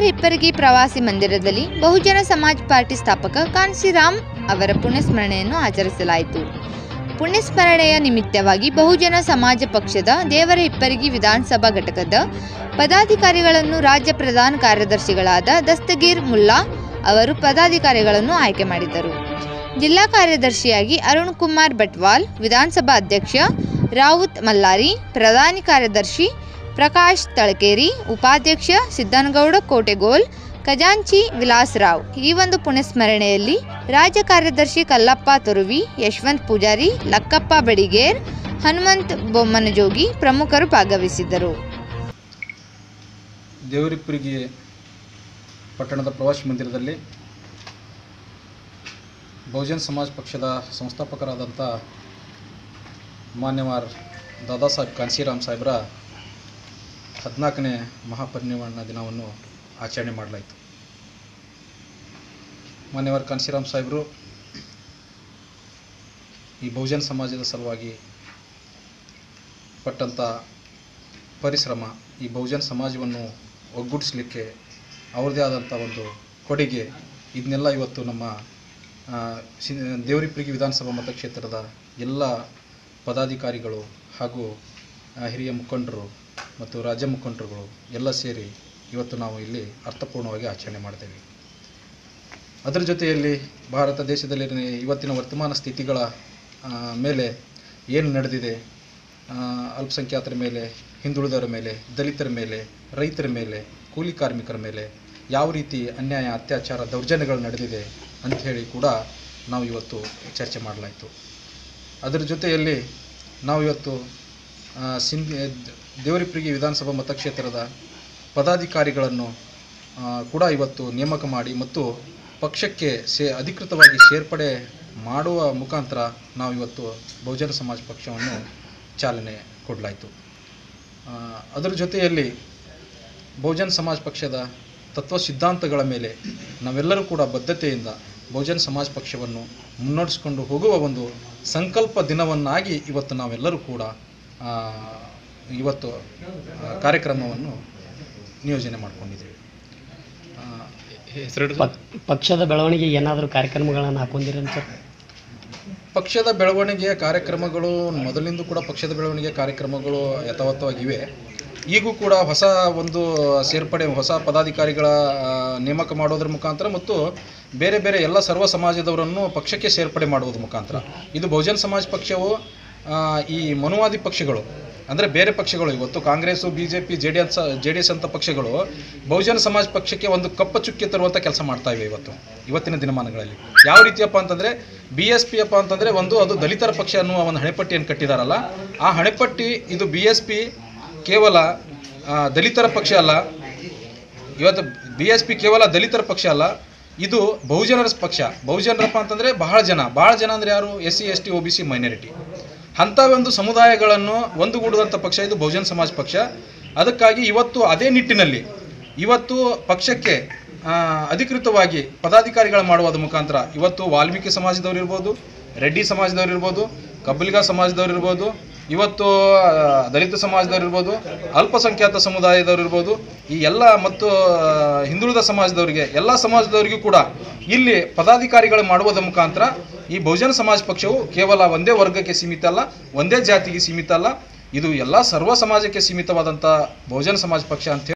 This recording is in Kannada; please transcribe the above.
ಹಿಪ್ಪರಗಿ ಪ್ರವಾಸಿ ಮಂದಿರದಲ್ಲಿ ಬಹುಜನ ಸಮಾಜ್ ಪಾರ್ಟಿ ಸ್ಥಾಪಕ ಕಾನ್ಸಿರಾಮ್ ಅವರ ಪುಣ್ಯಸ್ಮರಣೆಯನ್ನು ಆಚರಿಸಲಾಯಿತು ಪುಣ್ಯಸ್ಮರಣೆಯ ನಿಮಿತ್ತವಾಗಿ ಬಹುಜನ ಸಮಾಜ ಪಕ್ಷದ ದೇವರ ಹಿಪ್ಪರಗಿ ವಿಧಾನಸಭಾ ಘಟಕದ ಪದಾಧಿಕಾರಿಗಳನ್ನು ರಾಜ್ಯ ಪ್ರಧಾನ ಕಾರ್ಯದರ್ಶಿಗಳಾದ ದಸ್ತಗೀರ್ ಮುಲ್ಲಾ ಅವರು ಪದಾಧಿಕಾರಿಗಳನ್ನು ಆಯ್ಕೆ ಮಾಡಿದರು ಜಿಲ್ಲಾ ಕಾರ್ಯದರ್ಶಿಯಾಗಿ ಅರುಣ್ ಕುಮಾರ್ ಬಟ್ವಾಲ್ ವಿಧಾನಸಭಾ ಅಧ್ಯಕ್ಷ ರಾವುತ್ ಮಲ್ಲಾರಿ ಪ್ರಧಾನಿ ಕಾರ್ಯದರ್ಶಿ ಪ್ರಕಾಶ್ ತಳಕೇರಿ ಉಪಾಧ್ಯಕ್ಷ ಸಿದ್ದನಗೌಡ ಕೋಟೆಗೋಲ್ ಖಜಾಂಚಿ ವಿಲಾಸ್ ರಾವ್ ಈ ಒಂದು ಪುಣ್ಯಸ್ಮರಣೆಯಲ್ಲಿ ರಾಜ್ಯ ಕಾರ್ಯದರ್ಶಿ ಕಲ್ಲಪ್ಪ ತುರುವಿ ಯಶವಂತ್ ಪೂಜಾರಿ ಲಕ್ಕಪ್ಪ ಬಡಿಗೇರ್ ಹನುಮಂತ್ ಬೊಮ್ಮನಜೋಗಿ ಪ್ರಮುಖರು ಭಾಗವಹಿಸಿದ್ದರು ದೇವರಿಪ್ಪರಿಗೆ ಪಟ್ಟಣದ ಪ್ರವಾಸಿ ಮಂದಿರದಲ್ಲಿ ಬಹುಜನ್ ಸಮಾಜ್ ಪಕ್ಷದ ಸಂಸ್ಥಾಪಕರಾದಂಥ ಮಾನ್ಯವಾರ್ ದಾದಾ ಸಾಹೇಬ್ ಕಾನ್ಸಿರಾಮ್ ಸಾಹೇಬರ ಹದಿನಾಲ್ಕನೇ ಮಹಾಪರಿನಿರ್ವಾಣ ದಿನವನ್ನು ಆಚರಣೆ ಮಾಡಲಾಯಿತು ಮಾನ್ಯವಾರ್ ಕಾನ್ಸಿರಾಮ್ ಸಾಹೇಬರು ಈ ಬಹುಜನ್ ಸಮಾಜದ ಸಲುವಾಗಿ ಪಟ್ಟಂಥ ಪರಿಶ್ರಮ ಈ ಬಹುಜನ್ ಸಮಾಜವನ್ನು ಒಗ್ಗೂಡಿಸಲಿಕ್ಕೆ ಅವ್ರದ್ದೇ ಆದಂಥ ಒಂದು ಕೊಡುಗೆ ಇದನ್ನೆಲ್ಲ ಇವತ್ತು ನಮ್ಮ ಆ, ಸಿ ದೇವರಿಪ್ರಿಗಿ ವಿಧಾನಸಭಾ ಮತಕ್ಷೇತ್ರದ ಎಲ್ಲ ಪದಾಧಿಕಾರಿಗಳು ಹಾಗೂ ಆ, ಹಿರಿಯ ಮುಖಂಡರು ಮತ್ತು ರಾಜ್ಯ ಮುಖಂಡರುಗಳು ಎಲ್ಲ ಸೇರಿ ಇವತ್ತು ನಾವು ಇಲ್ಲಿ ಅರ್ಥಪೂರ್ಣವಾಗಿ ಆಚರಣೆ ಮಾಡ್ತೇವೆ ಅದರ ಜೊತೆಯಲ್ಲಿ ಭಾರತ ದೇಶದಲ್ಲಿ ಇವತ್ತಿನ ವರ್ತಮಾನ ಸ್ಥಿತಿಗಳ ಆ, ಮೇಲೆ ಏನು ನಡೆದಿದೆ ಆ, ಅಲ್ಪಸಂಖ್ಯಾತರ ಮೇಲೆ ಹಿಂದುಳಿದವರ ಮೇಲೆ ದಲಿತರ ಮೇಲೆ ರೈತರ ಮೇಲೆ ಕೂಲಿ ಕಾರ್ಮಿಕರ ಮೇಲೆ ಯಾವ ರೀತಿ ಅನ್ಯಾಯ ಅತ್ಯಾಚಾರ ದೌರ್ಜನ್ಯಗಳು ನಡೆದಿದೆ ಅಂಥೇಳಿ ಕೂಡ ನಾವು ಇವತ್ತು ಚರ್ಚೆ ಮಾಡಲಾಯಿತು ಅದರ ಜೊತೆಯಲ್ಲಿ ನಾವು ಇವತ್ತು ಆ, ಸಿಂಧಿ ದೇವರಿಪ್ರಿಗಿ ವಿಧಾನಸಭಾ ಮತಕ್ಷೇತ್ರದ ಪದಾಧಿಕಾರಿಗಳನ್ನು ಆ, ಕೂಡ ಇವತ್ತು ನೇಮಕ ಮಾಡಿ ಮತ್ತು ಪಕ್ಷಕ್ಕೆ ಸೇ ಅಧಿಕೃತವಾಗಿ ಸೇರ್ಪಡೆ ಮಾಡುವ ಮುಖಾಂತರ ನಾವು ಇವತ್ತು ಬಹುಜನ ಸಮಾಜ ಪಕ್ಷವನ್ನು ಚಾಲನೆ ಕೊಡಲಾಯಿತು ಆ, ಅದರ ಜೊತೆಯಲ್ಲಿ ಬಹುಜನ್ ಸಮಾಜ್ ಪಕ್ಷದ ತತ್ವ ಸಿದ್ಧಾಂತಗಳ ಮೇಲೆ ನಾವೆಲ್ಲರೂ ಕೂಡ ಬದ್ಧತೆಯಿಂದ ಬಹುಜನ್ ಸಮಾಜ್ ಪಕ್ಷವನ್ನು ಮುನ್ನಡೆಸಿಕೊಂಡು ಹೋಗುವ ಒಂದು ಸಂಕಲ್ಪ ದಿನವನ್ನಾಗಿ ಇವತ್ತು ನಾವೆಲ್ಲರೂ ಕೂಡ ಆ, ಇವತ್ತು ಆ, ಕಾರ್ಯಕ್ರಮವನ್ನು ನಿಯೋಜನೆ ಮಾಡಿಕೊಂಡಿದ್ದೇವೆ ಪಕ್- ಪಕ್ಷದ ಬೆಳವಣಿಗೆ ಏನಾದರೂ ಕಾರ್ಯಕ್ರಮಗಳನ್ನು ಹಾಕೊಂಡಿರೇನು ಸರ್ ಪಕ್ಷದ ಬೆಳವಣಿಗೆಯ ಕಾರ್ಯಕ್ರಮಗಳು ಮೊದಲಿಂದ ಕೂಡ ಪಕ್ಷದ ಬೆಳವಣಿಗೆಯ ಕಾರ್ಯಕ್ರಮಗಳು ಯಥಾವತ್ತವಾಗಿವೆ ಈಗೂ ಕೂಡ ಹೊಸ ಒಂದು ಸೇರ್ಪಡೆ ಹೊಸ ಪದಾಧಿಕಾರಿಗಳ ಆ, ನೇಮಕ ಮಾಡೋದ್ರ ಮುಖಾಂತರ ಮತ್ತು ಬೇರೆ ಬೇರೆ ಎಲ್ಲ ಸರ್ವ ಸಮಾಜದವರನ್ನು ಪಕ್ಷಕ್ಕೆ ಸೇರ್ಪಡೆ ಮಾಡುವುದ್ರ ಮುಖಾಂತರ ಇದು ಬಹುಜನ್ ಸಮಾಜ್ ಪಕ್ಷವು ಆ, ಈ ಮನುವಾದಿ ಪಕ್ಷಗಳು ಅಂದರೆ ಬೇರೆ ಪಕ್ಷಗಳು ಇವತ್ತು Congress B J P J D S J D S ಅಂತ ಪಕ್ಷಗಳು ಬಹುಜನ ಸಮಾಜ್ ಪಕ್ಷಕ್ಕೆ ಒಂದು ಕಪ್ಪ ಚುಕ್ಕೆ ತರುವಂಥ ಕೆಲಸ ಮಾಡ್ತಾ ಇವೆ ಇವತ್ತು ಇವತ್ತಿನ ದಿನಮಾನಗಳಲ್ಲಿ ಯಾವ ರೀತಿಯಪ್ಪ ಅಂತಂದರೆ ಬಿ ಎಸ್ ಪಿ ಅಪ್ಪ ಅಂತಂದರೆ ಒಂದು ಅದು ದಲಿತರ ಪಕ್ಷ ಅನ್ನುವ ಒಂದು ಹಣೆಪಟ್ಟಿಯನ್ನು ಕಟ್ಟಿದಾರಲ್ಲ ಆ ಹಣೆಪಟ್ಟಿ ಇದು ಬಿ ಎಸ್ ಪಿ ಕೇವಲ ಆ, ದಲಿತರ ಪಕ್ಷ ಅಲ್ಲ ಇವತ್ತು ಬಿ ಎಸ್ ಪಿ ಕೇವಲ ದಲಿತರ ಪಕ್ಷ ಅಲ್ಲ ಇದು ಬಹುಜನರ ಪಕ್ಷ ಬಹುಜನರಪ್ಪ ಅಂತಂದರೆ ಬಹಳ ಜನ ಬಹಳ ಜನ ಅಂದರೆ ಯಾರು S C S T O B C minority ಅಂಥ ಒಂದು ಸಮುದಾಯಗಳನ್ನು ಒಂದುಗೂಡುವಂಥ ಪಕ್ಷ ಇದು ಬಹುಜನ ಸಮಾಜ ಪಕ್ಷ ಅದಕ್ಕಾಗಿ ಇವತ್ತು ಅದೇ ನಿಟ್ಟಿನಲ್ಲಿ ಇವತ್ತು ಪಕ್ಷಕ್ಕೆ ಆ, ಅಧಿಕೃತವಾಗಿ ಪದಾಧಿಕಾರಿಗಳು ಮಾಡುವುದ ಮುಖಾಂತರ ಇವತ್ತು ವಾಲ್ಮೀಕಿ ಸಮಾಜದವ್ರು ಇರ್ಬೋದು ರೆಡ್ಡಿ ಸಮಾಜದವ್ರು ಇರ್ಬೋದು ಕಬ್ಬಲಿಗ ಸಮಾಜದವ್ರು ಇರ್ಬೋದು ಇವತ್ತು ಆ, ದಲಿತ ಸಮಾಜದವ್ರು ಇರ್ಬೋದು ಅಲ್ಪಸಂಖ್ಯಾತ ಸಮುದಾಯದವ್ರು ಇರ್ಬೋದು ಈ ಎಲ್ಲ ಮತ್ತು ಆ, ಹಿಂದುಳಿದ ಸಮಾಜದವರಿಗೆ ಎಲ್ಲ ಸಮಾಜದವರಿಗೂ ಕೂಡ ಇಲ್ಲಿ ಪದಾಧಿಕಾರಿಗಳು ಮಾಡುವುದರ ಮುಖಾಂತರ ಈ ಬಹುಜನ ಸಮಾಜ ಪಕ್ಷವು ಕೇವಲ ಒಂದೇ ವರ್ಗಕ್ಕೆ ಸೀಮಿತ ಅಲ್ಲ ಒಂದೇ ಜಾತಿಗೆ ಸೀಮಿತ ಅಲ್ಲ ಇದು ಎಲ್ಲ ಸರ್ವ ಸಮಾಜಕ್ಕೆ ಸೀಮಿತವಾದಂಥ ಬಹುಜನ ಸಮಾಜ ಪಕ್ಷ ಅಂತ